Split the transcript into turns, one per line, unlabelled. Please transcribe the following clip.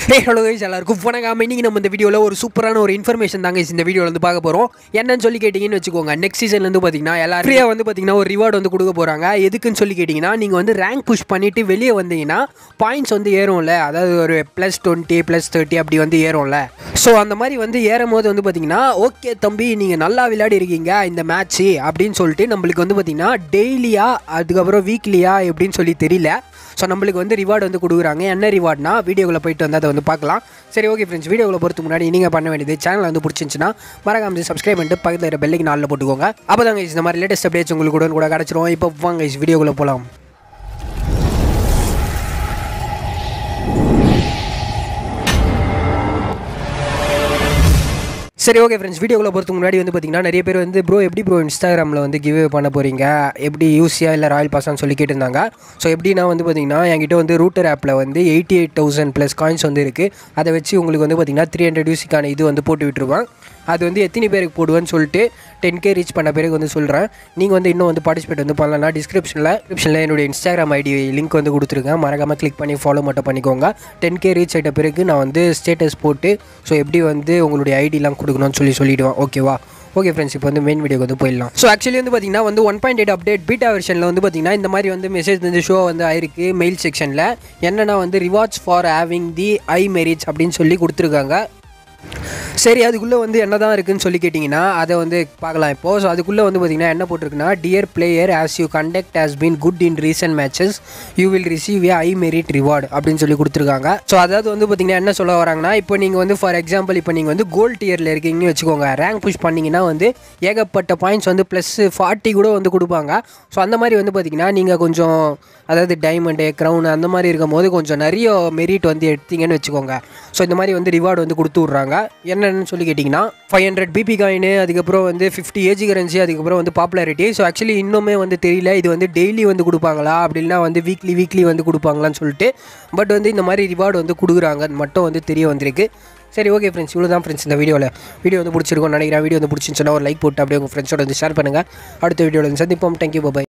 hey hello guys எல்லாருக்கும் வணக்கம் இன்னைக்கு நம்ம இந்த வீடியோவில் ஒரு சூப்பரான ஒரு இன்ஃபர்மேஷன் தாங்க இந்த வீடியோவில் வந்து பார்க்க போகிறோம் என்னன்னு சொல்லி கேட்டிங்கன்னு வச்சுக்கோங்க நெக்ஸ்ட் சீசன்லேருந்து பார்த்தீங்கன்னா எல்லாரும் ஃப்ரீயாக வந்து பார்த்தீங்கன்னா ஒரு ரிவார்டு வந்து கொடுக்க போகிறாங்க எதுக்குன்னு சொல்லி கேட்டிங்கன்னா நீங்கள் வந்து ரேங்க் புஷ் பண்ணிவிட்டு வெளியே வந்தீங்கன்னா பாயிண்ட்ஸ் வந்து ஏறும்ல அதாவது ஒரு ப்ளஸ் டுவெண்ட்டி ப்ளஸ் தேர்ட்டி அப்படி வந்து ஏறும்ல ஸோ அந்த மாதிரி வந்து ஏறும் போது வந்து பார்த்தீங்கன்னா ஓகே தம்பி நீங்கள் நல்லா விளையாடி இருக்கீங்க இந்த மேட்ச்சு அப்படின்னு சொல்லிட்டு நம்மளுக்கு வந்து பார்த்தீங்கன்னா டெய்லியா அதுக்கப்புறம் வீக்லியா எப்படின்னு சொல்லி தெரியல ஸோ நம்மளுக்கு வந்து ரிவார்டு வந்து கொடுக்குறாங்க என்ன ரிவார்ட்னா வீடியோக்குள்ளே போயிட்டு வந்து அதை வந்து பார்க்கலாம் சரி ஓகே ஃப்ரெண்ட்ஸ் வீடியோவில் பொறுத்து முன்னாடி நீங்கள் பண்ண வேண்டியது சேனல் வந்து பிடிச்சிருந்துச்சுன்னா மறக்காம சப்ஸ்கிரைப் பண்ணிட்டு பக்கத்தில் இருக்கிற பெல்லைக்கு நாளில் போட்டுக்கோங்க அப்போ தாங்க இந்த மாதிரி லேட்டஸ்ட் அப்டேட்ஸ் உங்களுக்கு உடன் கூட கிடச்சிரும் இப்போ வாங்க வீடியோக்குள்ளே போகலாம் சரி ஓகே ஃப்ரெண்ட்ஸ் வீடியோக்குள்ள பொறுத்துக்கு முன்னாடி வந்து பார்த்தீங்கன்னா நிறைய பேர் வந்து ப்ரோ எப்படி ப்ரோ இன்ஸ்டாகிராமில் வந்து கிவ் பண்ண போகிறீங்க எப்படி யூஸியா இல்லை ராயல் பாஸான்னு சொல்லி கேட்டிருந்தாங்க ஸோ எப்படின்னா வந்து பார்த்தீங்கன்னா என்கிட்ட வந்து ரூட்டர் ஆப்பில் வந்து eighty eight thousand plus coins வந்து இருக்குது அதை வச்சு உங்களுக்கு வந்து பார்த்தீங்கன்னா த்ரீ ஹண்ட்ரட் யூசிக்கான இது வந்து போட்டு விட்டுருவேன் அது வந்து எத்தனை பேருக்கு போடுவேன்னு சொல்லிட்டு டென் கே ரீச் பண்ண பிறகு வந்து சொல்கிறேன் நீங்கள் வந்து இன்னும் வந்து பார்ட்டிசிபேட் வந்து பண்ணலன்னா டிஸ்கிரிப்ஷனில் டிஸ்கிரிப்ஷனில் என்னுடைய இன்ஸ்டாகிராம் ஐடி லிங்க் வந்து கொடுத்துருக்கேன் மறக்காமல் கிளிக் பண்ணி ஃபாலோ மட்டும் பண்ணிக்கோங்க டென் கே ரீச் ஆகிட்ட பிறகு நான் வந்து ஸ்டேட்டஸ் போட்டு ஸோ எப்படி வந்து உங்களுடைய ஐடிலாம் கொடுக்கணும்னு சொல்லி சொல்லிவிடுவேன் ஓகேவா ஓகே ஃப்ரெண்ட்ஸ் இப்போ வந்து மெயின் வீடியோக்கு வந்து போயிடலாம் ஸோ ஆக்சுவலி வந்து பார்த்தீங்கன்னா வந்து one point eight update beta வெர்ஷனில் வந்து பார்த்தீங்கன்னா இந்த மாதிரி வந்து மெசேஜ் வந்து ஷோ வந்து ஆயிருக்கு மெயில் செக்ஷனில் என்னென்னா வந்து rewards for having the I marriage அப்படின்னு சொல்லி கொடுத்துருக்காங்க சரி அதுக்குள்ளே வந்து என்ன தான் இருக்குன்னு சொல்லி கேட்டிங்கன்னா அதை வந்து பார்க்கலாம் இப்போது ஸோ அதுக்குள்ளே வந்து பார்த்தீங்கன்னா என்ன போட்டிருக்குன்னா dear player as you conduct has been good in recent matches you will receive a I merit reward அப்படின்னு சொல்லி கொடுத்துருக்காங்க ஸோ அதாவது வந்து பார்த்தீங்கன்னா என்ன சொல்ல வராங்கன்னா இப்போ நீங்கள் வந்து ஃபார் எக்ஸாம்பிள் இப்போ நீங்கள் வந்து கோல்ட் டியரில் இருக்கீங்கன்னு வச்சுக்கோங்க ரேங்க் புஷ் பண்ணிங்கன்னா வந்து ஏகப்பட்ட பாயிண்ட்ஸ் வந்து ப்ளஸ் ஃபார்ட்டி கூட வந்து கொடுப்பாங்க ஸோ அந்த மாதிரி வந்து பார்த்தீங்கன்னா நீங்கள் கொஞ்சம் அதாவது டைமண்டு க்ரௌன் அந்த மாதிரி இருக்கும் போது கொஞ்சம் நிறைய மெரிட் வந்து எடுத்தீங்கன்னு வச்சுக்கோங்க ஸோ இந்த மாதிரி வந்து ரிவார்டு வந்து கொடுத்து விட்றாங்க என்னென்னு சொல்லி கேட்டிங்கன்னா ஃபைவ் ஹண்ட்ரட் பிபி காயின் அதுக்கப்புறம் வந்து ஃபிஃப்டி ஏஜி கரன்சி அதுக்கப்புறம் வந்து பாப்புலாரிட்டி ஸோ ஆக்சுவலி இன்னுமே வந்து தெரியல இது வந்து டெய்லி வந்து கொடுப்பாங்களா அப்படின்னா வந்து வீக்லி வீக்லி வந்து கொடுப்பாங்களான்னு சொல்லிட்டு பட் வந்து இந்த மாதிரி ரிவார்டு வந்து கொடுக்குறாங்க அது மட்டும் வந்து தெரிய வந்திருக்கு சரி ஓகே ஃப்ரெண்ட்ஸ் இவ்வளோ தான் ஃப்ரெண்ட்ஸ் இந்த வீடியோவில் வீடியோ வந்து பிடிச்சிருக்கோம் நினைக்கிறேன் வீடியோ வந்து பிடிச்சிருந்துச்சுன்னா ஒரு லைக் போட்டு அப்படியே உங்கள் ஃப்ரெண்ட்ஸோட வந்து ஷேர் பண்ணுங்கள் அடுத்த வீடியோவில் வந்து சந்திப்போம் தேங்க்யூ பாய்